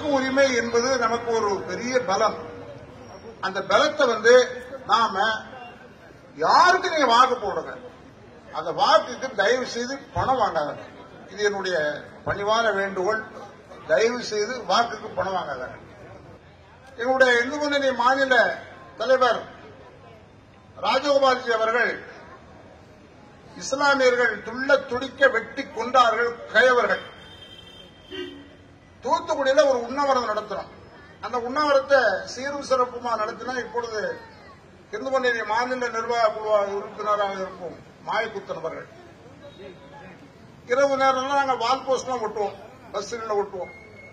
வாக்கு உரிமை என்பது நமக்கு ஒரு பெரிய பலம் அந்த பலத்தை வந்து நாம யாருக்கு நீங்க வாக்கு போடுங்க அந்த வாக்குக்கு தயவு செய்து பணம் வாங்காதங்க இது என்னுடைய பணிவான வேண்டுகோள் தயவு செய்து வாக்குக்கு பணம் வாங்காதங்க எங்களுடைய இந்து முன்னணி மாநில தலைவர் ராஜகோபால்ஜி அவர்கள் இஸ்லாமியர்கள் துள்ள துடிக்க வெட்டி கொண்டார்கள் கயவர்கள் தூத்துக்குடியில ஒரு உண்ணாவிரதம் நடத்துறோம் அந்த உண்ணாவிரத்தை சீரும் சிறப்புமா நடத்தினா இப்பொழுது இந்து முன்னணி மாநில நிர்வாக குழு உறுப்பினராக இருக்கும் மாயக்குத்தன் அவர்கள் இரவு நேரம்லாம் நாங்க வால் போஸ்ட்லாம் ஒட்டுவோம் பஸ்ஸுகளில் ஒட்டுவோம்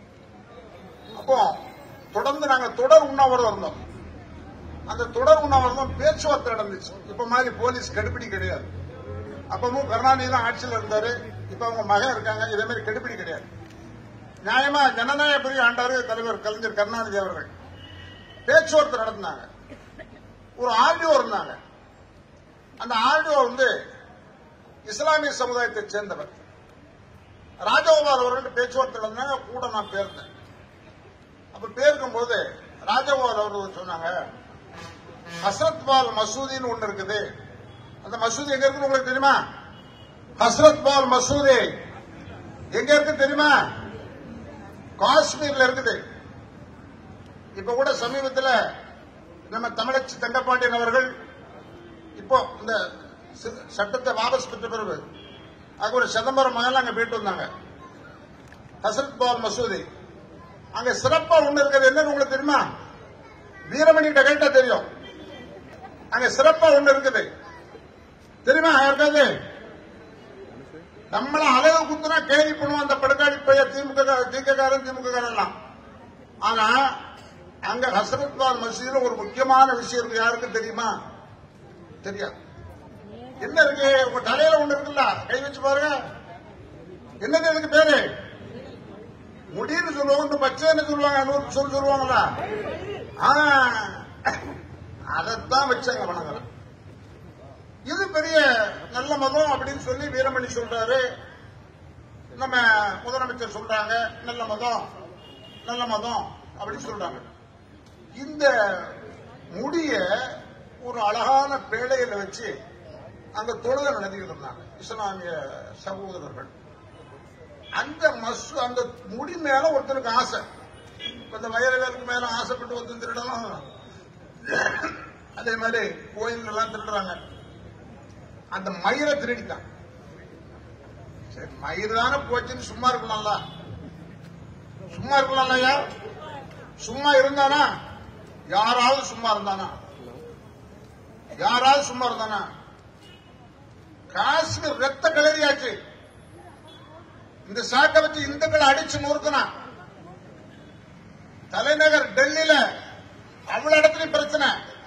அப்போ தொடர்ந்து நாங்க தொடர் உண்ணாவிரதம் இருந்தோம் அந்த தொடர் உண்ணாவிரதம் பேச்சுவார்த்தை நடந்துச்சு இப்ப மாதிரி போலீஸ் கடுபிடி கிடையாது அப்பவும் கருணாநிதி தான் ஆட்சியில் இருந்தாரு இப்ப அவங்க மகன் இருக்காங்க இதே மாதிரி கடுபிடி கிடையாது நியாயமா ஜனநாயக பிரிவு ஆண்டாரு தலைவர் கலைஞர் கருணாநிதி அவர்கள் பேச்சுவார்த்தை நடத்தினாங்க ஒரு ஆர்டிஓ இருந்தாங்க அந்த ஆர்டிஓ வந்து இஸ்லாமிய சமுதாயத்தை சேர்ந்தவர் ராஜகோபால் அவர்கள் பேச்சுவார்த்தை நடந்தாங்க கூட நான் பேர்ந்தேன் அப்ப பேருக்கும் போது ராஜகோபால் அவர்கள் சொன்னாங்க ஹசரத் பால் மசூதின்னு ஒண்ணு இருக்குது அந்த மசூதி எங்க இருக்குன்னு உங்களுக்கு தெரியுமா ஹசரத் பால் மசூதி எங்க இருக்கு தெரியுமா காஷ்மீர்ல இருக்குது இப்ப கூட சமீபத்தில் நம்ம தமிழச்சி தங்கப்பாண்டியன் அவர்கள் இப்போ இந்த சி- சட்டத்தை வாபஸ் பெற்ற பிறகு அது ஒரு சிதம்பரம் மகன் அங்க போயிட்டு வந்தாங்க ஹசரத் பால் மசூதி அங்க சிறப்பா ஒண்ணு இருக்கிறது என்னன்னு உங்களுக்கு தெரியுமா வீரமணி கிட்ட கேட்டா தெரியும் அங்க சிறப்பா ஒண்ணு இருக்குது தெரியுமா யாருக்காவது நம்மள அழகு குத்துனா கேள்வி பண்ணுவோம் அந்த படுகாடி பையன் திமுக திமுக காரன் திமுக காரன் எல்லாம் ஆனா அங்க ஹசரத் பால் மசூதியில ஒரு முக்கியமான விஷயம் இருக்கு யாருக்கு தெரியுமா தெரியாது என்ன இருக்கு உங்க தலையில ஒண்ணு இருக்குல்ல கை வச்சு பாருங்க என்னது இதுக்கு பேரு முடின்னு சொல்லுவாங்க இந்த பச்சைன்னு சொல்லுவாங்க நூறு சொல் சொல்லுவாங்கல்ல ஆ, அதைத்தான் வச்சாங்க வணங்குறேன் இது பெரிய நல்ல மதம் அப்படின்னு சொல்லி வீரமணி சொல்றாரு நம்ம முதலமைச்சர் சொல்றாங்க நல்ல மதம் நல்ல மதம் அப்படின்னு சொல்றாங்க இந்த முடிய ஒரு அழகான பேழையில வச்சு அந்த தொழுகை நடத்திக்கிட்டு இருந்தாங்க இஸ்லாமிய சகோதரர்கள் அந்த மசு அந்த முடி மேல ஒருத்தனுக்கு ஆசை இப்ப இந்த வயலுக்கு மேல ஆசைப்பட்டு ஒருத்தன் திருடலாம் அதே மாதிரி கோயில் எல்லாம் திருடுறாங்க அந்த மயிரை திருடிட்டான் சரி மயிர் தானே போச்சுன்னு சும்மா இருக்கலாம்ல சும்மா இருக்கலாம்ல ஐயா சும்மா இருந்தானா யாராவது சும்மா இருந்தானா யாராவது சும்மா இருந்தானா காஷ்மீர் ரத்த கலரியாச்சு இந்த சாட்டை வச்சு இந்துக்களை அடிச்சு நொறுக்கினா தலைநகர் டெல்லியில அவ்வளவு இடத்துலயும் பிரச்சனை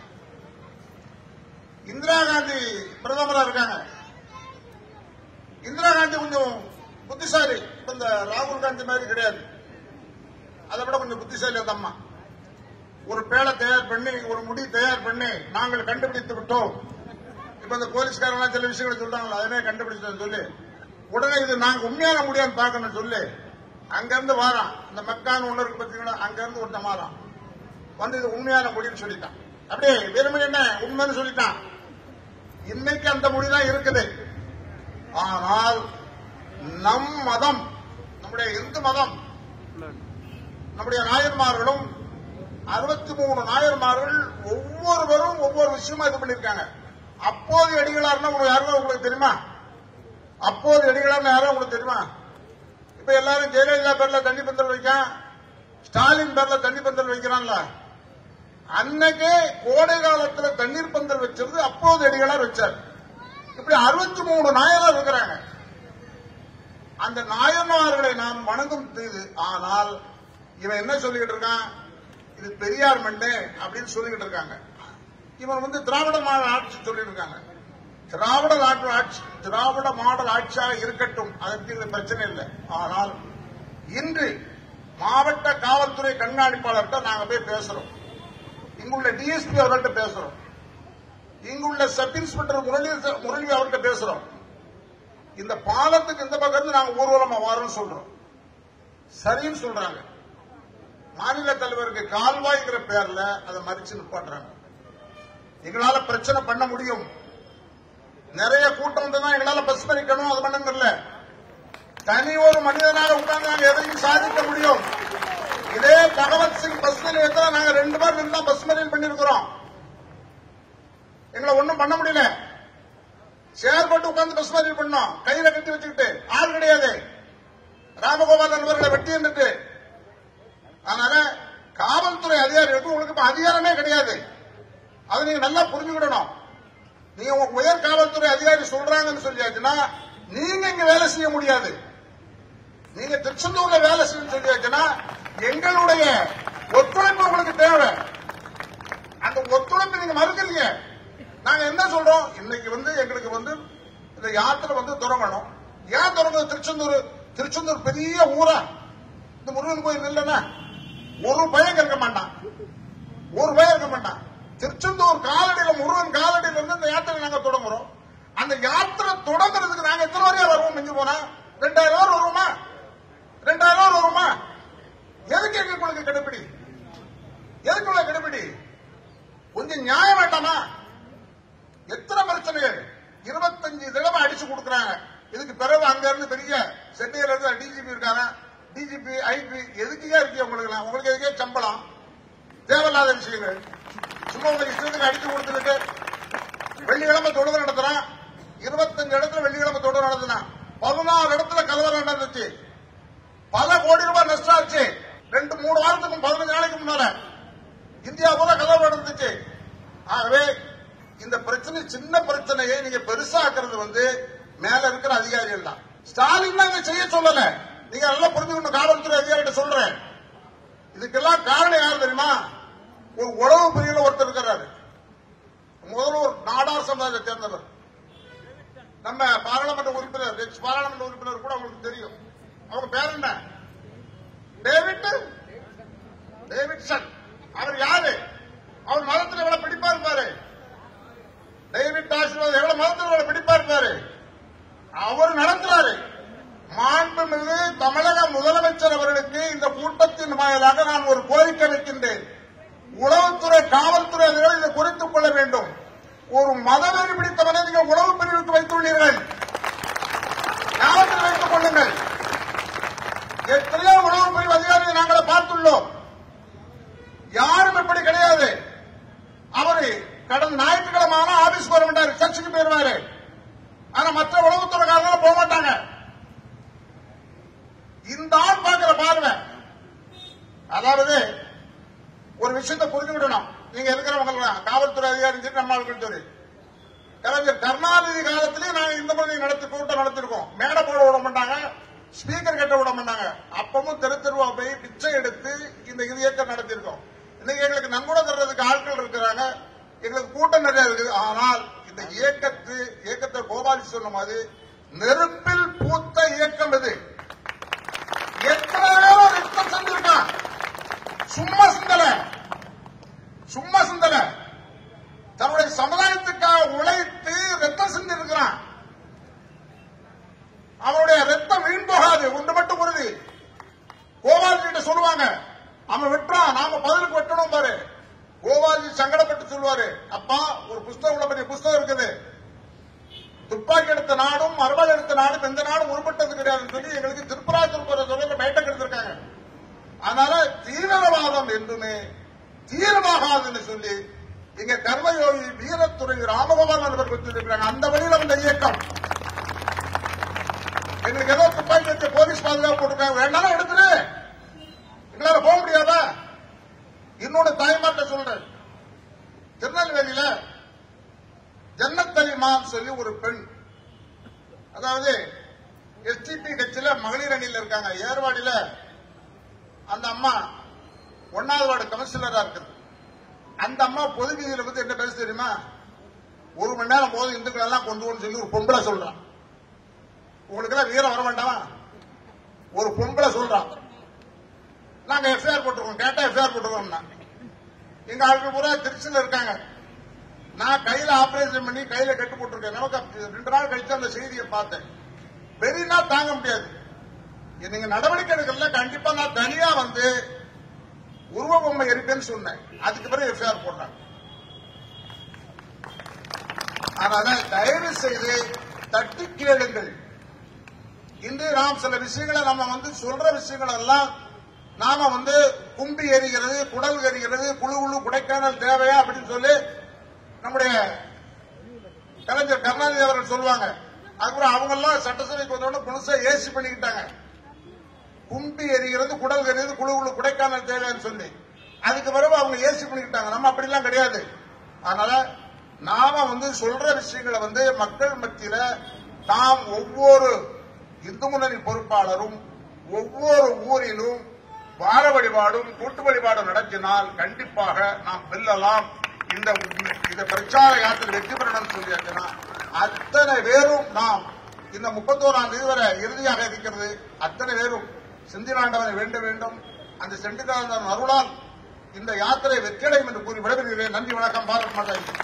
இந்திரா காந்தி பிரதமரா இருக்காங்க இந்திரா காந்தி கொஞ்சம் புத்திசாலி இப்ப இந்த ராகுல் காந்தி மாதிரி கிடையாது அதை விட கொஞ்சம் புத்திசாலி அந்த அம்மா ஒரு பேழை தயார் பண்ணி ஒரு முடி தயார் பண்ணி நாங்கள் கண்டுபிடித்து விட்டோம் இப்ப இந்த போலீஸ்காரங்க சில விஷயங்களை சொல்றாங்களா அதனே கண்டுபிடிச்சோம் சொல்லி உடனே இது நாங்க உண்மையான முடியான்னு பார்க்கணும் சொல்லி அங்க இருந்து வாரான் இந்த மக்கான் ஒண்ணு இருக்கு பாத்தீங்களா அங்க இருந்து ஒருத்தன் வாரான் வந்து இது உண்மையான முடின்னு சொல்லிட்டான் அப்படியே வெறுமனே என்ன உண்மைன்னு சொல்லிட்டான் இன்னைக்கு அந்த மொழி தான் இருக்குது ஆனால் நம் மதம் நம்முடைய இந்து மதம் நம்முடைய நாயன்மார்களும் அறுபத்தி மூணு நாயன்மார்கள் ஒவ்வொருவரும் ஒவ்வொரு விஷயமா இது பண்ணிருக்காங்க அப்போது அடிகளார்னா உங்களுக்கு யாருன்னா உங்களுக்கு தெரியுமா அப்போது அடிகளார்னு யாரும் உங்களுக்கு தெரியுமா இப்ப எல்லாரும் ஜெயலலிதா பேர்ல தண்ணி பந்தல் வைக்கான் ஸ்டாலின் பேர்ல தண்ணி பந்தல் வைக்கிறான்ல அன்னைக்கு கோடை காலத்துல தண்ணீர் பந்தல் வச்சிருந்து அப்போது அடிகளார் வச்சார் இப்படி அறுபத்தி மூணு நாயனார் இருக்கிறாங்க அந்த நாயன்மார்களை நாம் வணங்கும் இது ஆனால் இவன் என்ன சொல்லிக்கிட்டு இருக்கான் இது பெரியார் மண்ணு அப்படின்னு சொல்லிக்கிட்டு இருக்காங்க இவன் வந்து திராவிட மாடல் ஆட்சி சொல்லிட்டு இருக்காங்க திராவிட நாட்டு ஆட்சி திராவிட மாடல் ஆட்சியாக இருக்கட்டும் அதற்கு இது பிரச்சனை இல்லை ஆனால் இன்று மாவட்ட காவல்துறை கண்காணிப்பாளர்கிட்ட நாங்க போய் பேசுறோம் இங்குள்ள டிஎஸ்பி அவர்கள்ட்ட பேசுறோம் இங்குள்ள சப் இன்ஸ்பெக்டர் முரளி முரளி அவர்கிட்ட பேசுறோம் இந்த பாலத்துக்கு இந்த பக்கம் இருந்து நாங்க ஊர்வலமா வரோம்னு சொல்றோம் சரின்னு சொல்றாங்க மாநில தலைவருக்கு கால்வாய்ங்கிற பேர்ல அதை மறிச்சு நிப்பாட்டுறாங்க எங்களால பிரச்சனை பண்ண முடியும் நிறைய கூட்டம் வந்து எங்களால பஸ் மறிக்கணும் அது பண்ணுங்கல்ல தனி ஒரு மனிதனாக உட்கார்ந்து நாங்க எதையும் சாதிக்க முடியும் இதே பகவத் சிங் பஸ் நிலையத்துல நாங்க ரெண்டு பேர் நின்று தான் பஸ் மறியல் பண்ணிருக்கிறோம் எங்களை ஒண்ணும் பண்ண முடியல சேர் போட்டு உட்கார்ந்து பஸ் மறியல் பண்ணோம் கையில கட்டி வச்சுக்கிட்டு ஆள் கிடையாது ராமகோபால் நண்பர்களை வெட்டி இருந்துட்டு அதனால காவல்துறை அதிகாரிகளுக்கு உங்களுக்கு இப்ப அதிகாரமே கிடையாது அது நீங்க நல்லா புரிஞ்சுக்கிடணும் நீங்க உங்க உயர் காவல்துறை அதிகாரி சொல்றாங்கன்னு சொல்லியாச்சுன்னா நீங்க இங்க வேலை செய்ய முடியாது நீங்க திருச்செந்தூர்ல வேலை செய்ய சொல்லியாச்சுன்னா எங்களுடைய ஒத்துழைப்பு உங்களுக்கு தேவை அந்த ஒத்துழைப்பு நீங்க மறுக்கலையே நாங்க என்ன சொல்றோம் இன்னைக்கு வந்து எங்களுக்கு வந்து இந்த யாத்திரை வந்து தொடங்கணும் ஏன் தொடங்குது திருச்செந்தூர் திருச்செந்தூர் பெரிய ஊரா இந்த முருகன் கோயில் இல்லைன்னா ஒரு பையன் இருக்க மாட்டான் ஒரு பையன் இருக்க மாட்டான் திருச்செந்தூர் காலடியில முருகன் காலடியில இருந்து இந்த யாத்திரை நாங்க தொடங்குறோம் அந்த யாத்திரை தொடங்குறதுக்கு நாங்க எத்தனை வரையா வருவோம் மிஞ்சி போனா ரெண்டாயிரம் ரூபாய் வருவோமா ரெண்டாயிரம் ரூபாய் வருவோமா எதுக்கு எங்களுக்கு கெடுபிடி எதுக்குள்ள கெடுபிடி கொஞ்சம் நியாயம் வேண்டாமா எத்தனை பிரச்சனைகள் இருபத்தஞ்சு தடவை அடிச்சு கொடுக்குறாங்க இதுக்கு பிறகு அங்க இருந்து பெரிய சென்னையில இருந்து டிஜிபி இருக்காங்க டிஜிபி ஐபி எதுக்குங்க இருக்கு உங்களுக்கு உங்களுக்கு எதுக்கே சம்பளம் தேவையில்லாத விஷயங்கள் சும்மா உங்க இஷ்டத்துக்கு அடிச்சு கொடுத்துட்டு வெள்ளிக்கிழமை தொடர் நடத்துறான் இருபத்தஞ்சு இடத்துல வெள்ளிக்கிழமை தொடர் நடத்தினான் பதினாறு இடத்துல கலவரம் நடந்துச்சு பல கோடி ரூபாய் நஷ்டம் ஆச்சு ரெண்டு மூணு வாரத்துக்கு பதினஞ்சு நாளைக்கு முன்னால இந்தியா பூரா கலவரம் நடந்துச்சு ஆகவே இந்த பிரச்சனை சின்ன பிரச்சனையை நீங்க பெருசாக்குறது வந்து மேல இருக்கிற அதிகாரிகள் தான் ஸ்டாலின் தான் இதை செய்ய சொல்லல நீங்க நல்லா புரிஞ்சுக்கணும் காவல்துறை அதிகாரிகிட்ட சொல்றேன் இதுக்கெல்லாம் காரணம் யார் தெரியுமா ஒரு உளவு பிரிவுல ஒருத்தர் இருக்கிறாரு முதல்ல ஒரு நாடார் சமுதாயத்தை சேர்ந்தவர் நம்ம பாராளுமன்ற உறுப்பினர் எக்ஸ் பாராளுமன்ற உறுப்பினர் கூட உங்களுக்கு தெரியும் அவங்க பேர் என்ன டேவிட் டேவிட்சன் அவர் யாரு அவர் மதத்தில் எவ்வளவு பிடிப்பா இருப்பாரு டேவிட் ஆசீர்வாத் எவ்வளவு மதத்தில் எவ்வளவு பிடிப்பா இருப்பாரு அவர் நடத்துறாரு மாண்புமிகு தமிழக முதலமைச்சர் அவர்களுக்கு இந்த கூட்டத்தின் வாயிலாக நான் ஒரு கோரிக்கை வைக்கின்றேன் உளவுத்துறை காவல்துறை அதிகாரிகள் இதை குறித்துக் கொள்ள வேண்டும் ஒரு மதவெறி பிடித்தவனை நீங்கள் உளவு பிரிவுக்கு வைத்துள்ளீர்கள் ஞாபகத்தில் வைத்துக் கொள்ளுங்கள் எத்தனையோ உளவு பிரிவு அதிகாரிகளை நாங்கள் பார்த்துள்ளோம் யாரும் இப்படி கிடையாது அவரு கடந்த ஞாயிற்றுக்கிழமை ஆனா ஆபீஸ் வர மாட்டாரு சர்ச்சுக்கு போயிருவாரு ஆனா மற்ற உளவுத்துறைக்காரங்க போக மாட்டாங்க இந்த ஆள் பார்க்கிற பார்வை அதாவது ஒரு விஷயத்தை புரிஞ்சுக்கிடணும் நீங்க இருக்கிறவங்க காவல்துறை அதிகாரி சரி நம்ம ஆட்கள் சரி கலைஞர் கருணாநிதி காலத்திலேயே நாங்க இந்த மாதிரி நடத்தி கூட்டம் நடத்திருக்கோம் மேடை போட விட மாட்டாங்க ஸ்பீக்கர் கட்ட விட மாட்டாங்க அப்பவும் தெரு தெருவா போய் பிச்சை எடுத்து இந்த இது இயக்கம் நடத்திருக்கோம் இன்னைக்கு எங்களுக்கு நன்கொடை தர்றதுக்கு ஆட்கள் இருக்கிறாங்க எங்களுக்கு கூட்டம் நிறைய இருக்குது ஆனால் இந்த இயக்கத்து இயக்கத்தை கோபாலி சொன்ன மாதிரி நெருப்பில் பூத்த இயக்கம் இது எத்தனை பேரும் ரத்தம் செஞ்சிருக்கான் சும்மா சிந்தல சும்மா சிந்தல தன்னுடைய சமுதாயத்துக்காக உழைத்து ரத்தம் செஞ்சிருக்கிறான் அவனுடைய ரத்தம் வீண் போகாது ஒன்று மட்டும் உறுதி கோபாலி கிட்ட சொல்லுவாங்க அவன் வெட்டுறான் நாம பதிலுக்கு வெட்டணும் பாரு கோபாலி சங்கடப்பட்டு சொல்லுவாரு அப்பா ஒரு புஸ்தகம் உள்ள பெரிய புஸ்தகம் இருக்குது துப்பாக்கி எடுத்த நாடும் அறுவாள் எடுத்த நாடும் எந்த நாடும் உருப்பட்டது கிடையாதுன்னு சொல்லி எங்களுக்கு திருப்பராஜர் சொல்ல பேட்டம் எடுத்திருக்காங்க அதனால தீவிரவாதம் என்றுமே தீவிரமாகாதுன்னு சொல்லி இங்க கர்மயோகி வீரத்துறை ராமகோபால் நண்பர்கள் சொல்லியிருக்காங்க அந்த வழியில் வந்த இயக்கம் எங்களுக்கு ஏதோ துப்பாக்கி வச்ச போலீஸ் பாதுகாப்பு போட்டிருக்காங்க வேணாலும் எடுத்துரு எங்களால போக முடியாதா இன்னொன்னு தாய்மார்ட்ட சொல்றேன் திருநெல்வேலியில ஜன்னத்தலிமான்னு சொல்லி ஒரு பெண் அதாவது எஸ்டிபி கட்சியில மகளிர் அணியில இருக்காங்க ஏர்வாடியில அந்த அம்மா ஒன்னாவது வார்டு கமிஷனரா இருக்குது அந்த அம்மா பொது வீதியில வந்து என்ன பேச தெரியுமா ஒரு மணி நேரம் போது இந்துக்கள் எல்லாம் கொண்டு வந்து சொல்லி ஒரு பொம்பளை சொல்றான் உங்களுக்கு எல்லாம் வீரம் வர வேண்டாமா ஒரு பொம்பளை சொல்றான் நாங்க எஃப்ஐஆர் போட்டிருக்கோம் கேட்டா எஃப்ஐஆர் போட்டிருக்கோம்னா எங்க ஆட்கள் பூரா திருச்சியில இருக்காங்க நான் கையில ஆபரேஷன் பண்ணி கையில கட்டு போட்டிருக்கேன் நமக்கு அப்ப ரெண்டு நாள் கழிச்சு அந்த செய்தியை பார்த்தேன் வெறினா தாங்க முடியாது நீங்க நடவடிக்கை எடுக்கல கண்டிப்பா நான் தனியா வந்து உருவ பொம்மை எரிப்பேன்னு சொன்னேன் அதுக்கு பிறகு எஃப்ஐஆர் போட்டாங்க அதனால தயவு செய்து தட்டி கேளுங்கள் இன்று நாம் சில விஷயங்களை நம்ம வந்து சொல்ற விஷயங்கள் எல்லாம் நாம வந்து கும்பி எரிகிறது குடல் எரிகிறது குழு குழு குடைக்கானல் தேவையா அப்படின்னு சொல்லி நம்முடைய கலைஞர் கருணாநிதி அவர்கள் சொல்லுவாங்க அதுக்கப்புறம் அவங்க எல்லாம் சட்டசபைக்கு வந்தோட புதுசா ஏசி பண்ணிக்கிட்டாங்க கும்பி எரிகிறது குடல் எரிகிறது குழு குழு குடைக்கானல் தேவைன்னு சொல்லி அதுக்கு பிறகு அவங்க ஏசி பண்ணிக்கிட்டாங்க நம்ம அப்படிலாம் கிடையாது அதனால நாம வந்து சொல்ற விஷயங்களை வந்து மக்கள் மத்தியில தாம் ஒவ்வொரு இந்து முன்னணி பொறுப்பாளரும் ஒவ்வொரு ஊரிலும் வார வழிபாடும் கூட்டு வழிபாடும் நடத்தினால் கண்டிப்பாக நாம் வெல்லலாம் இந்த இந்த பிரச்சார யாத்திரை வெற்றி பெறணும் சொல்லியாச்சுன்னா அத்தனை பேரும் நாம் இந்த முப்பத்தோராம் தேதி வரை இறுதியாக இருக்கிறது அத்தனை பேரும் செந்திலாண்டவனை வேண்ட வேண்டும் அந்த செந்திலாண்டவன் அருளால் இந்த யாத்திரை வெற்றியடையும் என்று கூறி விடைபெறுகிறேன் நன்றி வணக்கம் பாரத் மாதா கி.